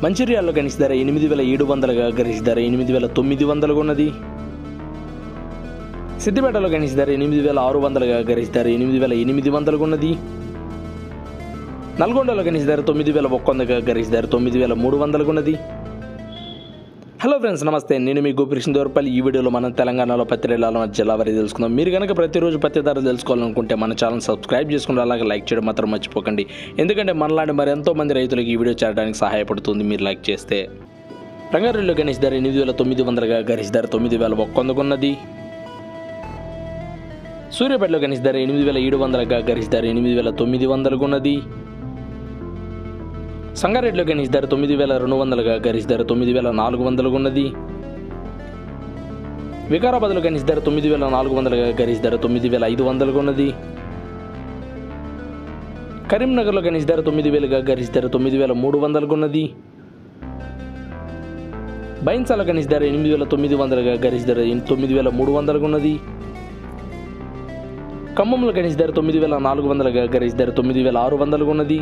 మంచిర్యాలలో కనిష్ట ధర ఎనిమిది వేల ఏడు వందలుగా గరిష్ట ధర ఎనిమిది వేల తొమ్మిది వందలుగా ఉన్నది సిద్దిపేటలో కనిష్ట ధర ఎనిమిది వేల ఆరు వందలుగా గరిష్ట ధర ఎనిమిది వేల ఎనిమిది వందలుగా ఉన్నది నల్గొండలో కనిష్ట ధర తొమ్మిది వేల ఒక్క వందగా గరిష్ట ధర తొమ్మిది వేల మూడు వందలుగా ఉన్నది హలో ఫ్రెండ్స్ నమస్తే నేను మీ గోపికృష్ణ దోర్పల్లి ఈ వీడియోలో మనం తెలంగాణలో పత్తి రేట్ల మధ్య జిల్లా వారి తెలుసుకుందాం మీరు కనుక ప్రతిరోజు పత్తి ధరలు తెలుసుకోవాలనుకుంటే మన ఛానల్ సబ్స్క్రైబ్ చేసుకుని అలాగే లైక్ చేయడం మాత్రం మర్చిపోకండి ఎందుకంటే మనలాంటి మరి ఎంతో మంది రైతులకు ఈ వీడియో చేరడానికి సహాయపడుతుంది మీరు లైక్ చేస్తే రంగారెడ్డిలో గణేష్ ధర ఎనిమిది వేల తొమ్మిది వందలుగా గణేష్ ధర తొమ్మిది వేల ఒక్క వందకున్నది సూర్యాపేటలో గణేష్ ధర ఎనిమిది వేల ఏడు వందలుగా గణేష్ ధర ఎనిమిది వేల తొమ్మిది వందలకు ఉన్నది సంగారెడ్డిలో గణేష్ ధర తొమ్మిది వేల రెండు వందలుగా గణేష్ ధర తొమ్మిది వేల నాలుగు వందలకు ఉన్నది వికారాబాద్లో గణేష్ ధర తొమ్మిది వేల నాలుగు వందలుగా గణేష్ ధర తొమ్మిది వేల ఐదు వందలకు ఉన్నది కరీంనగర్లో గణేష్ ధర తొమ్మిది వేలుగా గణేష్ ధర తొమ్మిది వేల మూడు వందలకు ఉన్నది బైన్సాల గణేష్ ధర ఎనిమిది వేల తొమ్మిది వందలుగా గణేష్ ధర ఎన్- తొమ్మిది వేల మూడు వందలకు ఉన్నది ఖమ్మంలో గణేష్ ధర తొమ్మిది వేల నాలుగు వందలుగా గణేష్ ధర తొమ్మిది వేల ఆరు వందలకు ఉన్నది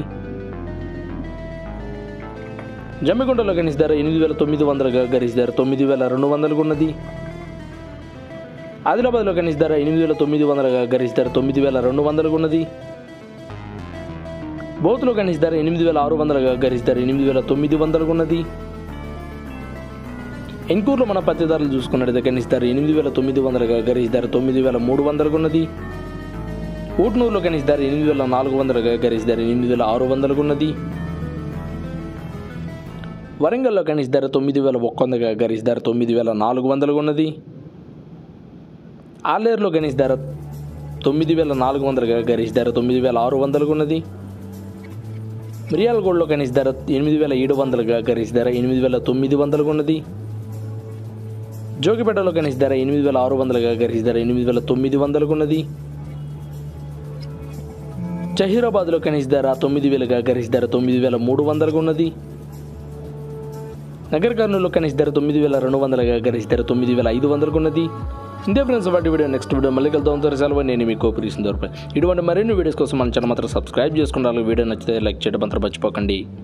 జమ్మిగుంటలో గణేష్ ధర ఎనిమిది వేల తొమ్మిది వందలుగా గణేష్ ధర తొమ్మిది వేల రెండు వందలకు ఉన్నది ఆదిలాబాద్లో గణేష్ ధర ఎనిమిది వేల తొమ్మిది వందలుగా గణేష్ ధర తొమ్మిది వేల రెండు వందలకు ఉన్నది బౌత్లో గణేష్ ధర ఎనిమిది వేల ఆరు వందలుగా గణేష్ ధర ఎనిమిది వేల తొమ్మిది వందలకు ఉన్నది ఎన్కూరులో మన పత్తి ధరలు చూసుకున్నట్లయితే గణేష్ ధర ఎనిమిది వేల తొమ్మిది వందలుగా గణేష్ ధర తొమ్మిది వేల మూడు వందలకు ఉన్నది ఊట్నూరులో గణేష్ ధర ఎనిమిది వేల నాలుగు వందలుగా గణేష్ ధర ఎనిమిది వేల ఆరు వందలకు ఉన్నది వరంగల్లో గణేష్ ధర తొమ్మిది వేల ఒక్క వందగా గణేష్ ధర తొమ్మిది వేల నాలుగు వందలుగా ఉన్నది ఆలేరులో గణేష్ ధర తొమ్మిది వేల నాలుగు వందలుగా గణేష్ ధర తొమ్మిది వేల ఆరు వందలుగా ఉన్నది మిరియాలగూడలో గణేష్ ధర ఎనిమిది వేల ఏడు వందలుగా గణేష్ ధర ఎనిమిది వేల తొమ్మిది వందలుగా ఉన్నది జోగిపేటలో గణేష్ ధర ఎనిమిది వేల ఆరు వందలుగా గణేష్ ధర ఎనిమిది వేల తొమ్మిది వందలుగా ఉన్నది జహీరాబాద్లో గణేష్ ధర తొమ్మిది వేలుగా గణేష్ ధర తొమ్మిది వేల మూడు వందలుగా ఉన్నది నగర కర్నూలులో కనీస ధర తొమ్మిది వేల రెండు వందలుగా గరిష్ట ధర తొమ్మిది వేల ఐదు వందలకు ఉన్నది ఇంతే ఫ్రెండ్స్ వాటి వీడియో నెక్స్ట్ వీడియో మళ్ళీ కలుద్దాం సెలవు నేను మీకు కోపరీసిన దొరపాయి ఇటువంటి మరిన్ని వీడియోస్ కోసం మన ఛానల్ మాత్రం సబ్స్క్రైబ్ చేసుకుంటారు వీడియో నచ్చితే లైక్ చేయడం మాత్రం మర్చిపోకండి